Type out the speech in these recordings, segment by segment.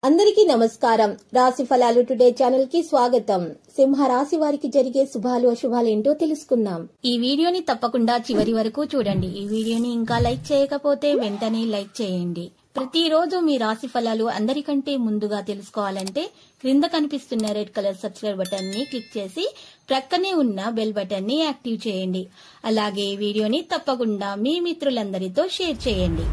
అందరికీ నమస్కారం రాశి ఫలాలు టుడే ఛానల్ కి స్వాగతం సింహ రాశి వారికి జరిగే శుభాలు అశుభాలు ఏంటో తెలుసుకుందాం ఈ వీడియోని తప్పకుండా చివరి వరకు చూడండి ఈ వీడియోని ఇంకా లైక్ చేయకపోతే వెంటనే లైక్ చేయండి ప్రతిరోజు మీ రాశి ఫలాలు అందరికంటే ముందుగా తెలుసుకోవాలంటే క్రింద కనిపిస్తున్న రెడ్ కలర్ సబ్స్క్రైబ్ బటన్ ని క్లిక్ చేసి ప్రక్కనే ఉన్న బెల్ బటన్ ని యాక్టివ్ చేయండి అలాగే ఈ వీడియోని తప్పకుండా మీ మిత్రులందరితో షేర్ చేయండి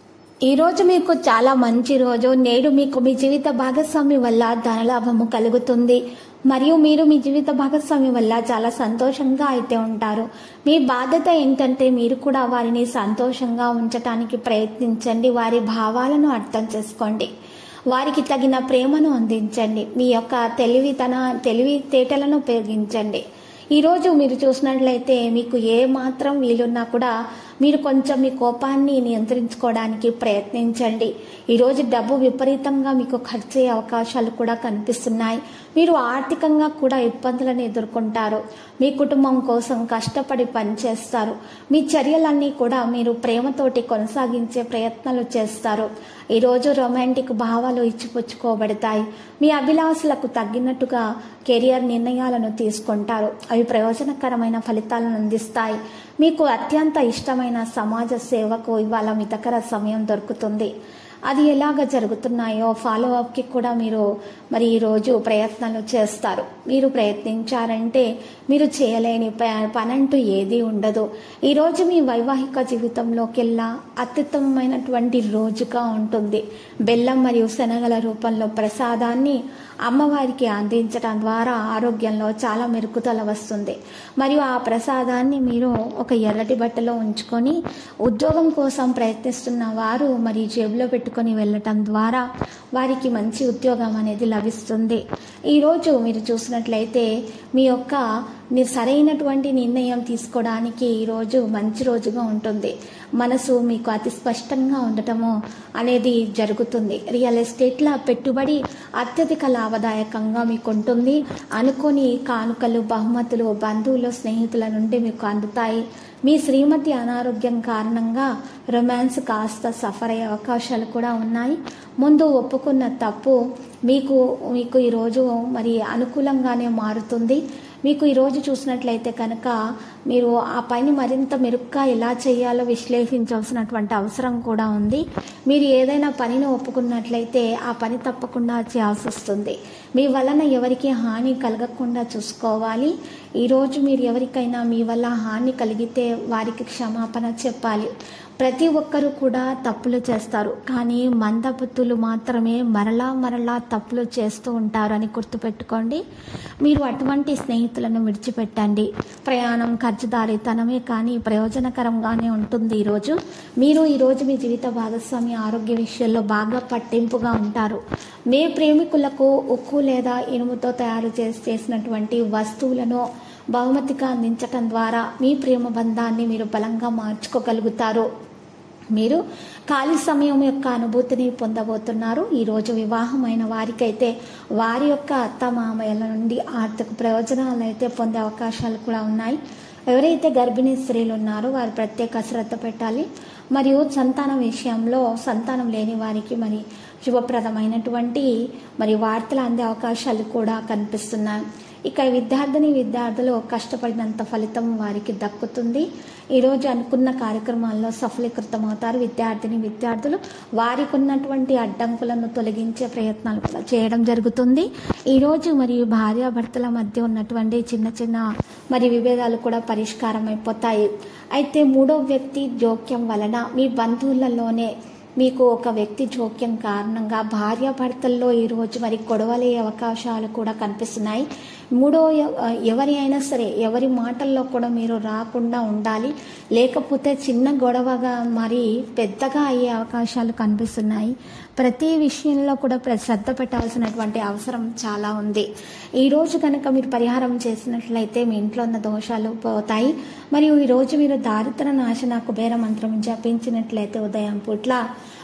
ఈ రోజు మీకు చాలా మంచి రోజు నేడు మీకు మీ జీవిత భాగస్వామి వల్ల ధనలాభము కలుగుతుంది మరియు మీరు మీ జీవిత భాగస్వామి వల్ల చాలా సంతోషంగా అయితే ఉంటారు మీ బాధ్యత ఏంటంటే మీరు కూడా వారిని సంతోషంగా ఉంచటానికి ప్రయత్నించండి వారి భావాలను అర్థం చేసుకోండి వారికి తగిన ప్రేమను అందించండి మీ యొక్క తెలివితన తెలివితేటలను ఉపయోగించండి ఈరోజు మీరు చూసినట్లయితే మీకు ఏ మాత్రం వీలున్నా కూడా మీరు కొంచెం మీ కోపాన్ని నియంత్రించుకోవడానికి ప్రయత్నించండి ఈరోజు డబ్బు విపరీతంగా మీకు ఖర్చు అయ్యే అవకాశాలు కూడా కనిపిస్తున్నాయి మీరు ఆర్థికంగా కూడా ఇబ్బందులను ఎదుర్కొంటారు మీ కుటుంబం కోసం కష్టపడి పనిచేస్తారు మీ చర్యలన్నీ కూడా మీరు ప్రేమతోటి కొనసాగించే ప్రయత్నాలు చేస్తారు ఈరోజు రొమాంటిక్ భావాలు ఇచ్చిపుచ్చుకోబడతాయి మీ అభిలాషలకు తగ్గినట్టుగా కెరియర్ నిర్ణయాలను తీసుకుంటారు అవి ప్రయోజనకరమైన ఫలితాలను అందిస్తాయి మీకు అత్యంత ఇష్టమైన సమాజ సేవకు ఇవాళ మీ దగ్గర సమయం దొరుకుతుంది అది ఎలాగ జరుగుతున్నాయో ఫాలో అప్కి కూడా మీరు మరి ఈరోజు ప్రయత్నాలు చేస్తారు మీరు ప్రయత్నించారంటే మీరు చేయలేని ప- పనంటూ ఏదీ ఉండదు ఈరోజు మీ వైవాహిక జీవితంలోకెల్లా అత్యుత్తమమైనటువంటి రోజుగా ఉంటుంది బెల్లం మరియు శనగల రూపంలో ప్రసాదాన్ని అమ్మవారికి అందించడం ద్వారా ఆరోగ్యంలో చాలా మెరుగుదల వస్తుంది మరియు ఆ ప్రసాదాన్ని మీరు ఒక ఎర్రటి బట్టలో ఉంచుకొని ఉద్యోగం కోసం ప్రయత్నిస్తున్న వారు మరి జేబులో పెట్టుకొని వెళ్ళటం ద్వారా వారికి మంచి ఉద్యోగం అనేది లభిస్తుంది ఈరోజు మీరు చూసినట్లయితే మీ యొక్క మీరు సరైనటువంటి నిర్ణయం తీసుకోవడానికి ఈరోజు మంచి రోజుగా ఉంటుంది మనసు మీకు అతి స్పష్టంగా ఉండటము అనేది జరుగుతుంది రియల్ ఎస్టేట్ల పెట్టుబడి అత్యధిక లాభదాయకంగా మీకు ఉంటుంది అనుకోని కానుకలు బహుమతులు బంధువులు స్నేహితుల నుండి మీకు అందుతాయి మీ శ్రీమతి అనారోగ్యం కారణంగా రొమాన్స్ కాస్త సఫర్ అయ్యే అవకాశాలు కూడా ఉన్నాయి ముందు ఒప్పుకున్న తప్పు మీకు మీకు ఈరోజు మరి అనుకూలంగానే మారుతుంది మీకు ఈరోజు చూసినట్లయితే కనుక మీరు ఆ పని మరింత మెరుగ్గా ఎలా చేయాలో విశ్లేషించాల్సినటువంటి అవసరం కూడా ఉంది మీరు ఏదైనా పనిని ఒప్పుకున్నట్లయితే ఆ పని తప్పకుండా చేయాల్సి వస్తుంది మీ వలన ఎవరికి హాని కలగకుండా చూసుకోవాలి ఈరోజు మీరు ఎవరికైనా మీ వల్ల హాని కలిగితే వారికి క్షమాపణ చెప్పాలి ప్రతి ఒక్కరూ కూడా తప్పులు చేస్తారు కానీ మందబుద్ధులు మాత్రమే మరలా మరలా తప్పులు చేస్తూ ఉంటారు అని గుర్తుపెట్టుకోండి మీరు అటువంటి స్నేహితులను విడిచిపెట్టండి ప్రయాణం ఖర్చుదారితనమే కానీ ప్రయోజనకరంగానే ఉంటుంది ఈరోజు మీరు ఈరోజు మీ జీవిత భాగస్వామి ఆరోగ్య విషయంలో బాగా పట్టింపుగా ఉంటారు మీ ప్రేమికులకు ఉక్కు లేదా ఇనుముతో తయారు చేసి చేసినటువంటి వస్తువులను బహుమతిగా అందించటం ద్వారా మీ ప్రేమ బంధాన్ని మీరు బలంగా మార్చుకోగలుగుతారు మీరు ఖాళీ సమయం యొక్క అనుభూతిని పొందబోతున్నారు ఈరోజు వివాహమైన వారికైతే వారి యొక్క అత్త మామయ్యల నుండి ఆర్థిక ప్రయోజనాలు అయితే పొందే అవకాశాలు కూడా ఉన్నాయి ఎవరైతే గర్భిణీ స్త్రీలు ఉన్నారో వారు ప్రత్యేక శ్రద్ధ పెట్టాలి మరియు సంతానం విషయంలో సంతానం లేని వారికి మరి శుభప్రదమైనటువంటి మరి వార్తలు అందే అవకాశాలు కూడా కనిపిస్తున్నాయి ఇక విద్యార్థిని విద్యార్థులు కష్టపడినంత ఫలితం వారికి దక్కుతుంది ఈరోజు అనుకున్న కార్యక్రమాల్లో సఫలీకృతమవుతారు విద్యార్థిని విద్యార్థులు వారికి ఉన్నటువంటి అడ్డంకులను తొలగించే ప్రయత్నాలు కూడా చేయడం జరుగుతుంది ఈరోజు మరి భార్యాభర్తల మధ్య ఉన్నటువంటి చిన్న చిన్న మరి విభేదాలు కూడా పరిష్కారం అయిపోతాయి అయితే మూడో వ్యక్తి జోక్యం వలన మీ బంధువులలోనే మీకు ఒక వ్యక్తి జోక్యం కారణంగా భార్యాభర్తల్లో ఈరోజు మరి గొడవలయ్యే అవకాశాలు కూడా కనిపిస్తున్నాయి మూడో ఎ- ఎవరి అయినా సరే ఎవరి మాటల్లో కూడా మీరు రాకుండా ఉండాలి లేకపోతే చిన్న గొడవగా మరి పెద్దగా అయ్యే అవకాశాలు కనిపిస్తున్నాయి ప్రతి విషయంలో కూడా ప్ర- శ్రద్ధ పెట్టాల్సినటువంటి అవసరం చాలా ఉంది ఈరోజు కనుక మీరు పరిహారం చేసినట్లయితే మీ ఇంట్లో ఉన్న దోషాలు పోతాయి మరియు ఈరోజు మీరు దారిద్ర నాశన కుబేర మంత్రం జపించినట్లయితే ఉదయం పూట్ల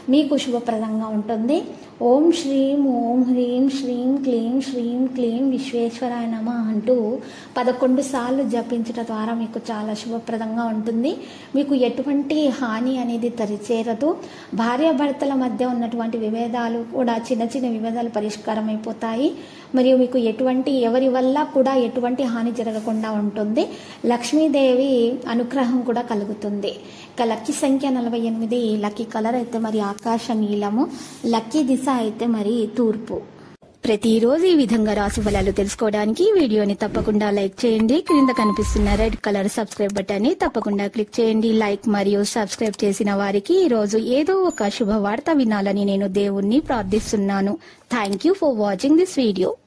మీకు శుభప్రదంగా ఉంటుంది ఓం శ్రీం ఓం హ్రీం శ్రీం క్లీం శ్రీం క్లీం విశ్వేశ్వరాయ నమ అంటూ పదకొండు సార్లు జపించడం ద్వారా మీకు చాలా శుభప్రదంగా ఉంటుంది మీకు ఎటువంటి హాని అనేది తరిచేరదు భార్యాభర్తల మధ్య ఉన్నటువంటి విభేదాలు కూడా చిన్న చిన్న విభేదాలు పరిష్కారం అయిపోతాయి మరియు మీకు ఎటువంటి ఎవరి వల్ల కూడా ఎటువంటి హాని జరగకుండా ఉంటుంది లక్ష్మీదేవి అనుగ్రహం కూడా కలుగుతుంది ఇక లక్కీ సంఖ్య నలభై ఎనిమిది లక్కీ కలర్ అయితే మరి ఆకాశ నీలము లక్కీ దిశ అయితే మరి తూర్పు ప్రతిరోజు ఈ విధంగా రాశి ఫలాలు తెలుసుకోవడానికి ఈ వీడియోని తప్పకుండా లైక్ చేయండి క్రింద కనిపిస్తున్న రెడ్ కలర్ సబ్స్క్రైబ్ బటన్ ని తప్పకుండా క్లిక్ చేయండి లైక్ మరియు సబ్స్క్రైబ్ చేసిన వారికి ఈ రోజు ఏదో ఒక శుభవార్త వినాలని నేను దేవుణ్ణి ప్రార్థిస్తున్నాను thank you for watching this video